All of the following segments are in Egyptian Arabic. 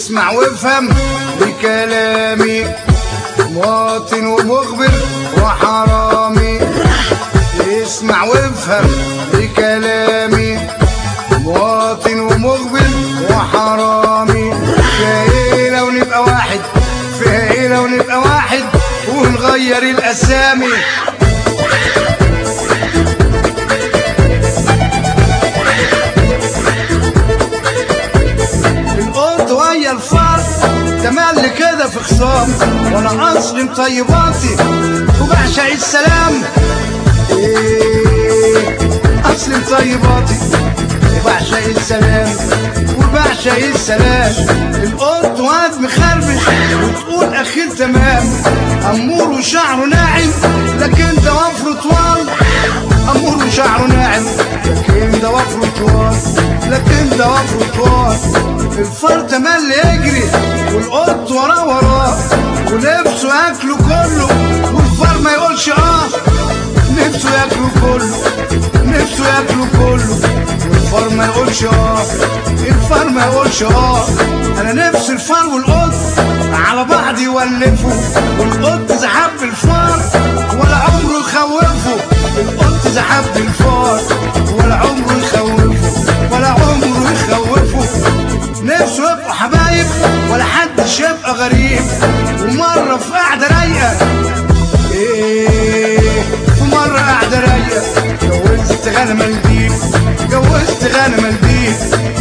اسمع وافهم بكلامي مواطن ومخبر وحرامي اسمع وافهم بكلامي مواطن ومخبر وحرامي فيها ايه لو نبقى واحد فيها ايه لو نبقى واحد ونغير الاسامي القط ويا الفار تملي كده في خصام وانا اصلي طيباتي وبعشق السلام إيه اصلي طيباتي وبعشق السلام وبعشق السلام القط واد مخربش وتقول اخير تمام امور وشعره ناعم لكن ده وفره طوال امور وشعره ناعم لكن ده وفره طوال لكن ده وفره طوال الفار تملي يجري والقط وراه وراه ونفسه ياكله كله والفار ما يقولش اه نفسه ياكله كله نفسه ياكله كله والفار ما يقولش اه الفار ما يقولش اه انا نفسي الفار والقط على بعض يولفوا والقط زحب الفار ولا عمره يخوفه القط زحب الفار ولا عمره يخوفه ولا عمره يخوفه نفسه يبقوا حبايب ولا حدش يبقى غريب ومرة في قعدة رايقة ايه ومرة قعدة رايقة جوزت غنم الديب جوزت غنم الديب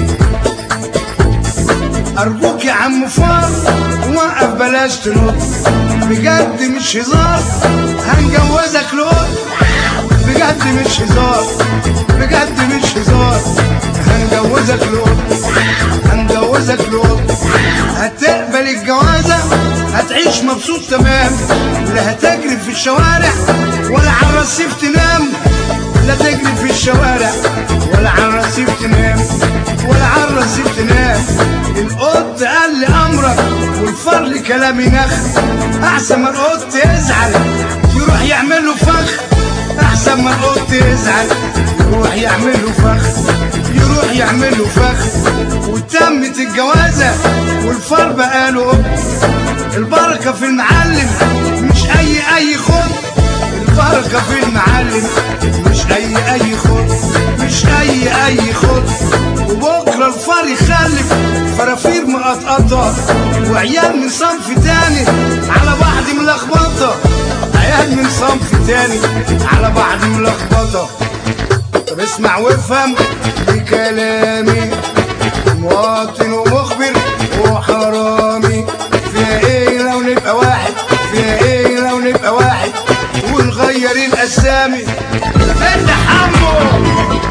أرجوك يا عم فار وقف بلاش تنط بجد مش هزار هنجوزك لقط بجد مش هزار بجد مش هزار هنجوزك لقط هنجوزك لقط هتقبل الجوازة هتعيش مبسوط تمام لا هتجري في الشوارع ولا على الرصيف تنام لا تجري في الشوارع ولا على الرصيف تنام ولا على الرصيف تنام القط قال لي امرك والفار لي كلامي نخ احسن ما القط يزعل يروح يعمل له فخ احسن ما القط يزعل يروح يعمل له فخ يروح يعمل له فخ وتمت الجوازه والفار بقى له قط البركه في المعلم مش اي اي خد البركه في المعلم مش اي اي خد مش اي اي خد وبكره الفار يخلف فرافير مقطقطه وعيال من صنف تاني على بعض ملخبطه عيال من صنف تاني على بعض ملخبطه طب اسمع وافهم بكلامي مواطن ومخبر وحرامي فيها ايه لو نبقى واحد فيها ايه لو نبقى واحد ونغير الاسامي انت حمو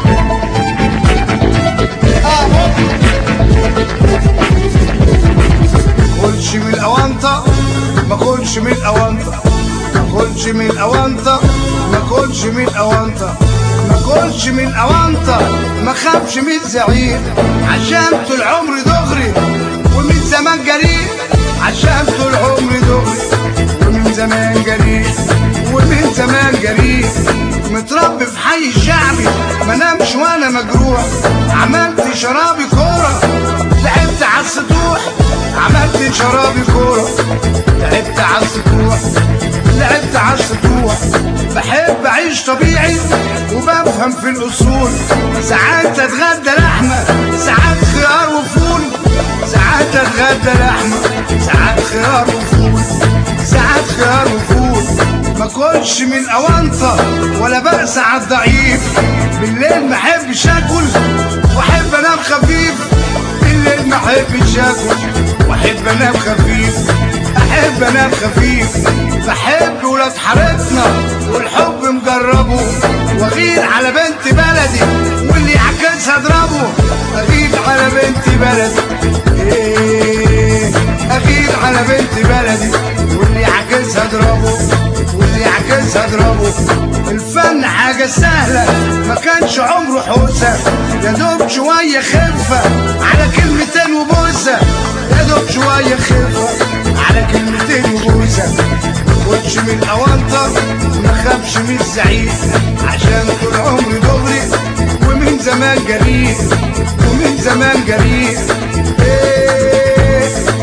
كلش من الاونطه ما كلش من الاونطه ما كلش من الاونطه ما كلش من الاونطه ما كلش من الاونطه ما خافش من الزعير عشان طول عمري دغري ومن زمان جريء عشان طول عمري دغري ومن زمان جريء ومن زمان جريء متربي في حي الشعبي ما نامش وانا مجروح عملت شرابي كوره لعبت على السطوح عملت شرابي كوره لعبت على السطوح لعبت على السطوح بحب اعيش طبيعي وبفهم في الاصول ساعات اتغدى لحمه ساعات خيار وفول ساعات اتغدى لحمه ساعات خيار وفول ساعات خيار وفول ما كلش من اونطه ولا بأس على الضعيف بالليل ما احبش اكل واحب انام خفيف بالليل ما احبش اكل واحب انام خفيف احب انام خفيف بحب ولاد حارتنا والحب مجربه واغير على بنت بلدي واللي يعكسها اضربه اغير على بنت بلدي ايه اغير على بنت بلدي واللي يعكسها اضربه واللي يعكسها اضربه الفن حاجة سهلة ما كانش عمره حوسة يا دوب شوية خفة على كلمتين وبوسة يا دوب شوية خفة على كلمتين وبوسة خدش من الأوانطة ما خافش من الزعيم عشان طول عمري دغري ومن زمان جريء ومن زمان جريء إيه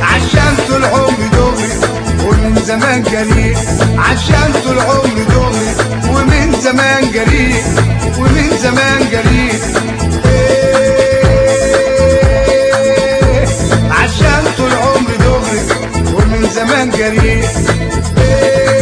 زمان جريء عشان طول عمري دغري ومن زمان جريء ومن زمان جريء إيه عشان طول عمري دغري ومن زمان جريء إيه